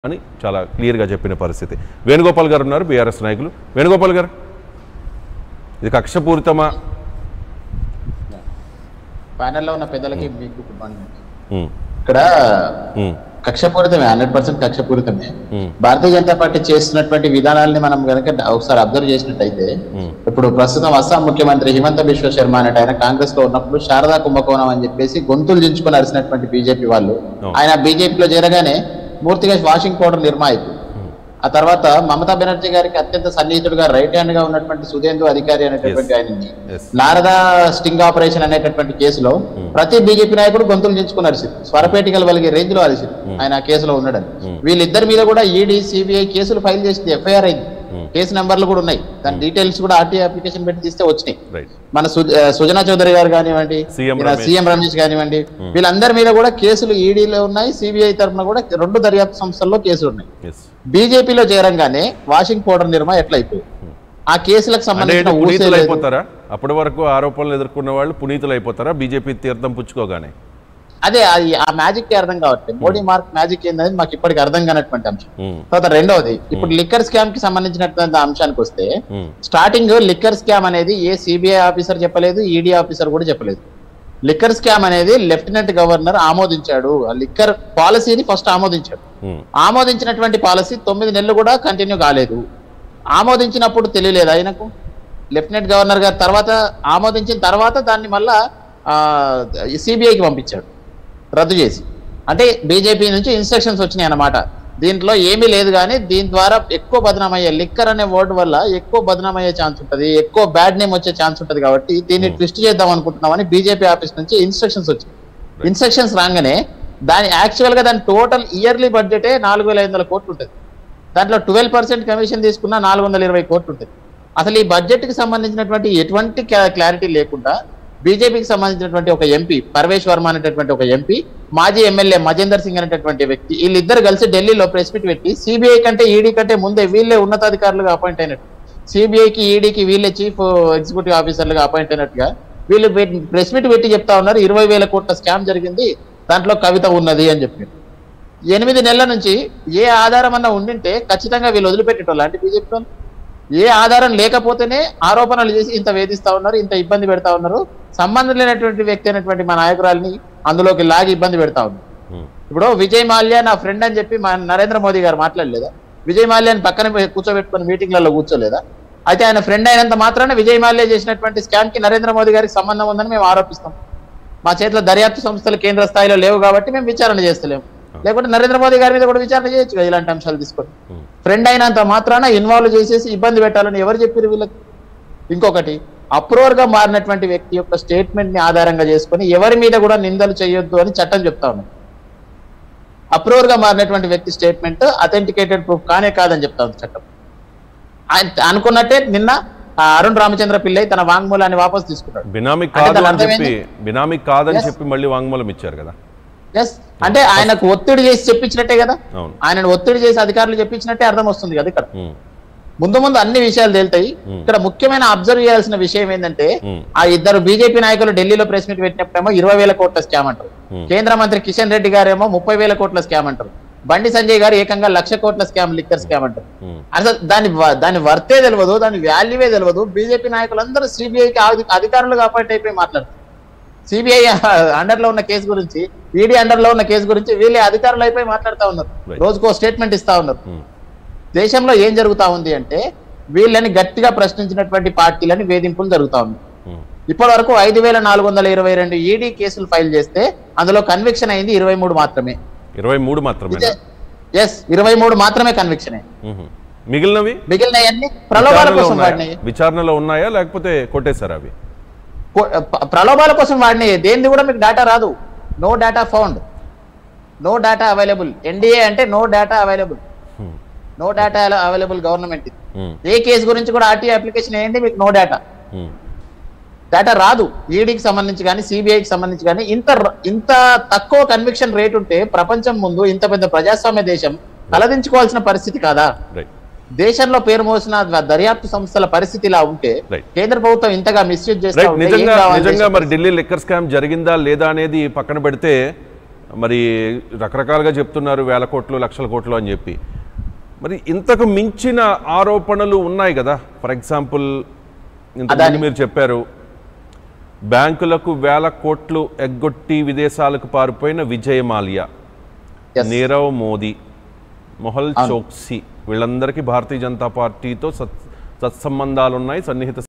అని చాలా క్లియర్గా చెప్పిన పరిస్థితి వేణుగోపాల్ గారు ఉన్నారు బీఆర్ఎస్ నాయకులు వేణుగోపాల్ గారు ఇది కక్షపూరితమా ప్యానెల్లో ఉన్న పెద్దలకి మీకు గుడ్ మార్నింగ్ ఉమ్, ఇక్కడ ఉమ్, కక్షపూరితమే హండ్రెడ్ పర్సెంట్ కక్షపూరితమే ఉమ్, భారతీయ జనతా పార్టీ చేస్తున్నటువంటి విధానాలని మనం కనుక ఒకసారి అబ్జర్వ్ చేసినట్టయితే ఉమ్, ఇప్పుడు ప్రస్తుతం అస్సాం ముఖ్యమంత్రి హిమంత బిశ్వ శర్మ అనేట ఆయన కాంగ్రెస్ లో ఉన్నప్పుడు శారదా కుంభకోణం అని చెప్పేసి గొంతులు దించుకొని అరిసినటువంటి బీజేపీ వాళ్ళు అవును. ఆయన బీజేపీలో చేరగానే పూర్తిగా వాషింగ్ పౌడర్ నిర్మాయికు ఆ తర్వాత మమతా బెనర్జీ గారికి అత్యంత సన్నిహితుడుగా రైట్ హ్యాండ్ గా ఉన్నటువంటి సుధేందు అధికారి అనేటటువంటి ఆయనని yes. నారదా స్టింగ్ ఆపరేషన్ అనేటటువంటి కేసులో ప్రతి బీజేపీ నాయకుడు గొంతులు దించుకుని అరిసింది స్వరపేటికలు వలిగే రేంజ్ లో అరిసింది ఆయన ఆ కేసులో ఉన్నాడని వీళ్ళిద్దరి మీద కూడా ఈడీ సిబిఐ కేసులు ఫైల్ చేసింది ఎఫ్ఐఆర్ అయింది Hmm. కేసు నెంబర్లు కూడా ఉన్నాయి దాని డీటెయిల్స్ కూడా ఆర్టీఐ అప్లికేషన్ పెట్టి తీస్తే వచ్చినాయి రైట్ మన సు- ఆ, సుజనా చౌదరి గారు కానివ్వండి సీఎం ఈయన రమేష్. సీఎం రమేష్ కానివ్వండి వీళ్ళందరి మీద కూడా కేసులు ఈడీలో ఉన్నాయి సిబిఐ తరఫున కూడా రెండు దర్యాప్తు సంస్థల్లో కేసులు ఉన్నాయి ఎస్ బీజేపీలో చేరంగానే వాషింగ్ పౌడర్ నిర్మా ఎట్లా అయిపోయింది ఆ కేసులకు అంటే సంబంధించిన ఏంటి, ఊసే పునీతులు లేదు. అయిపోతారా అప్పటి వరకు ఆరోపణలు ఎదుర్కొన్న వాళ్ళు పునీతులు అయిపోతారా బీజేపీ తీర్థం పుచ్చుకోగానే అదే అది ఆ మ్యాజిక్ కి అర్థం కావట్లేదు మోడీ మార్క్ మ్యాజిక్ ఏందని మాకు ఇప్పటికి అర్థం కానటువంటి అంశం ఉమ్, తర్వాత రెండవది ఇప్పుడు లిక్కర్ స్కామ్ కి సంబంధించినటువంటి అంశానికి వస్తే ఉమ్, స్టార్టింగ్ లిక్కర్ స్కామ్ అనేది ఏ సిబిఐ ఆఫీసర్ చెప్పలేదు ఈడీ ఆఫీసర్ కూడా చెప్పలేదు లిక్కర్ స్కామ్ అనేది లెఫ్టినెంట్ గవర్నర్ ఆమోదించాడు ఆ లిక్కర్ పాలసీని ఫస్ట్ ఆమోదించాడు ఉమ్, ఆమోదించినటువంటి పాలసీ తొమ్మిది నెలలు కూడా కంటిన్యూ కాలేదు ఆమోదించినప్పుడు తెలియలేదు ఆయనకు లెఫ్టినెంట్ గవర్నర్ గారు తర్వాత ఆమోదించిన తర్వాత దాన్ని మళ్ళా సిబిఐకి పంపించాడు రద్దు చేసి అంటే బీజేపీ నుంచి ఇన్స్ట్రక్షన్స్ వచ్చినాయి అన్నమాట దీంట్లో ఏమీ లేదు కానీ దీని ద్వారా ఎక్కువ బదనామయ్యే లిక్కర్ అనే వర్డ్ వల్ల ఎక్కువ బదనామయ్యే ఛాన్స్ ఉంటుంది ఎక్కువ బ్యాడ్ నేమ్ వచ్చే ఛాన్స్ ఉంటుంది కాబట్టి దీన్ని ట్విస్ట్ చేద్దాం అనుకుంటున్నామని బీజేపీ ఆఫీస్ నుంచి ఇన్స్ట్రక్షన్స్ వచ్చాయి ఇన్స్ట్రక్షన్స్ రాగానే దాని యాక్చువల్ గా దాని టోటల్ ఇయర్లీ బడ్జెటే నాలుగు వేల ఐదు వందల కోట్లు ఉంటుంది దాంట్లో ట్వెల్వ్ పర్సెంట్ కమిషన్ తీసుకున్న నాలుగు వందల ఇరవై కోట్లు ఉంటుంది అసలు ఈ బడ్జెట్ కి సంబంధించినటువంటి ఎటువంటి క్లారిటీ లేకుండా బీజేపీకి సంబంధించినటువంటి ఒక ఎంపీ పరవేష్ వర్మ అనేటటువంటి ఒక ఎంపీ మాజీ ఎమ్మెల్యే మజేందర్ సింగ్ అనేటటువంటి వ్యక్తి వీళ్ళిద్దరు కలిసి ఢిల్లీలో ప్రెస్ మీట్ పెట్టి సిబిఐ కంటే ఈడీ కంటే ముందే వీళ్ళే ఉన్నతాధికారులుగా అపాయింట్ అయినట్టు సిబిఐకి ఈడీకి వీళ్ళే చీఫ్ ఎగ్జిక్యూటివ్ ఆఫీసర్లుగా అపాయింట్ అయినట్టుగా వీళ్ళు ప్రెస్ మీట్ పెట్టి చెప్తా ఉన్నారు ఇరవై వేల కోట్ల స్కామ్ జరిగింది దాంట్లో కవిత ఉన్నది అని చెప్పి ఎనిమిది నెలల నుంచి ఏ ఆధారం అన్నా ఉండింటే ఖచ్చితంగా వీళ్ళు వదిలిపెట్టేటోళ్ళు అంటే బీజేపీ వాళ్ళు ఏ ఆధారం లేకపోతేనే ఆరోపణలు చేసి ఇంత వేధిస్తా ఉన్నారు ఇంత ఇబ్బంది పెడతా ఉన్నారు సంబంధం లేనటువంటి వ్యక్తి అయినటువంటి మా నాయకురాల్ని అందులోకి లాగి ఇబ్బంది పెడతా ఉన్నారు ఉమ్, ఇప్పుడు విజయ్ మాల్యా నా ఫ్రెండ్ అని చెప్పి మా నరేంద్ర మోదీ గారు మాట్లాడలేదా విజయ్ మాల్యాని పక్కన పోయి కూర్చోబెట్టుకుని మీటింగ్లలో కూర్చోలేదా అయితే ఆయన ఫ్రెండ్ అయినంత మాత్రాన విజయ్ మాల్యా చేసినటువంటి స్కామ్ కి నరేంద్ర మోదీ గారికి సంబంధం ఉందని మేము ఆరోపిస్తాం మా చేతిలో దర్యాప్తు సంస్థలు కేంద్ర స్థాయిలో లేవు కాబట్టి మేము విచారణ చేస్తలేము లేకుంటే నరేంద్ర మోదీ గారి మీద కూడా విచారణ చేయొచ్చు కదా ఇలాంటి అంశాలు తీసుకొని ఉమ్, ఫ్రెండ్ అయినంత మాత్రాన ఇన్వాల్వ్ చేసేసి ఇబ్బంది పెట్టాలని ఎవరు చెప్పారు వీళ్ళకి ఇంకొకటి అప్రూవర్ గా మారినటువంటి వ్యక్తి యొక్క స్టేట్మెంట్ ని ఆధారంగా చేసుకొని ఎవరి మీద కూడా నిందలు చేయొద్దు అని చట్టం చెప్తా ఉంది అప్రూవర్ గా మారినటువంటి వ్యక్తి స్టేట్మెంట్ అథెంటికేటెడ్ ప్రూఫ్ కానే కాదని చెప్తా ఉంది చట్టం ఆయన అనుకున్నట్టే నిన్న ఆ అరుణ్ రామచంద్ర పిల్లై తన వాంగ్మూలాన్ని వాపస్ తీసుకున్నాడు బినామీ అంటే కాదు దాని అని అర్థం చెప్పి బినామీ కాదని Yes. చెప్పి మళ్ళీ వాంగ్మూలం ఇచ్చారు కదా ఎస్ అంటే ఆయనకు ఒత్తిడి చేసి చెప్పించినట్టే కదా అవును ఆయనను ఒత్తిడి చేసి అధికారులు చెప్పించినట్టే అర్థం వస్తుంది కదా ఇక్కడ ఉమ్, ముందు ముందు అన్ని విషయాలు తేలుతాయి Hmm. ఇక్కడ ముఖ్యమైన అబ్జర్వ్ చేయాల్సిన విషయం ఏంటంటే ఉమ్, ఆ ఇద్దరు బీజేపీ నాయకులు ఢిల్లీలో ప్రెస్ మీట్ పెట్టినప్పుడేమో ఇరవై వేల కోట్ల స్కామ్ అంటారు Hmm. కేంద్ర మంత్రి కిషన్ రెడ్డి గారేమో ముప్పై వేల కోట్ల స్కామ్ అంటారు బండి సంజయ్ గారు ఏకంగా లక్ష కోట్ల స్కామ్ లిక్కర్ స్కామ్ అంటారు ఉమ్, అసలు దాని వ- దాని వర్తే తెలియదు దాని వాల్యూవే తెలియదు బీజేపీ నాయకులందరూ సిబిఐకి అధికారులుగా అపాయింట్ అయిపోయి మాట్లాడుతారు సిబిఐ అండర్ లో ఉన్న కేసు గురించి ఈడీ అండర్ లో ఉన్న కేసు గురించి వీళ్ళే అధికారులు అయిపోయి మాట్లాడుతా ఉన్నారు Right. రోజుకో స్టేట్మెంట్ ఇస్తా ఉన్నారు ఉమ్, దేశంలో ఏం జరుగుతా ఉంది అంటే వీళ్ళని గట్టిగా ప్రశ్నించినటువంటి పార్టీలని వేధింపులు జరుగుతా ఉన్నాయి ఉమ్, ఇప్పటి వరకు ఐదు వేల నాలుగు వందల ఇరవై రెండు ఈడీ కేసులు ఫైల్ చేస్తే అందులో కన్విక్షన్ అయింది ఇరవై మూడు మాత్రమే ఇరవై మూడు మాత్రమే ఎస్ ఇరవై మూడు మాత్రమే కన్విక్షన్ అయింది మిగిలినవి మిగిలినవన్నీ ప్రలోభాల విచారణలో కోసం ఉన్నాయా? వాడినాయి విచారణలో ఉన్నాయా లేకపోతే కొట్టేశారా అవి కొ- ప- ప్రలోభాల కోసం వాడినాయి దేనిది కూడా మీకు డేటా రాదు no data found no data available NDA అంటే no data available um, no data available government ఇది ఉమ్, ఏ కేసు గురించి కూడా ఆర్టీఐ అప్లికేషన్ వేయండి మీకు నో డేటా ఉమ్, డేటా రాదు ఈడీకి సంబంధించి కానీ సిబిఐకి సంబంధించి కానీ ఇంత ర- ఇంత తక్కువ కన్విక్షన్ రేట్ ఉంటే ప్రపంచం ముందు ఇంత పెద్ద ప్రజాస్వామ్య దేశం తలదించుకోవాల్సిన పరిస్థితి కాదా రైట్ దేశంలో పేరు మోసిన ద- దర్యాప్తు సంస్థల పరిస్థితి ఇలా ఉంటే Right. కేంద్ర ప్రభుత్వం ఇంతగా మిస్యూజ్ చేస్తా రైట్ ఉంటే ఏం నిజంగా కావాలి నిజంగా దేశం? మరి ఢిల్లీ లిక్కర్ స్కామ్ జరిగిందా లేదా అనేది పక్కన పెడితే మరి రకరకాలుగా చెప్తున్నారు వేల కోట్లు లక్షల కోట్లు అని చెప్పి మరి ఇంతకు మించిన ఆరోపణలు ఉన్నాయి కదా ఫర్ ఎగ్జాంపుల్ ఇంతకుముందు అదాని. మీరు చెప్పారు బ్యాంకులకు వేల కోట్లు ఎగ్గొట్టి విదేశాలకు పారిపోయిన విజయ్ మాల్యా Yes. నీరవ్ మోదీ మొహల్ అవును. చోక్సీ వీళ్ళందరికీ భారతీయ జనతా పార్టీతో సత్ సత్సంబంధాలు ఉన్నాయి సన్నిహిత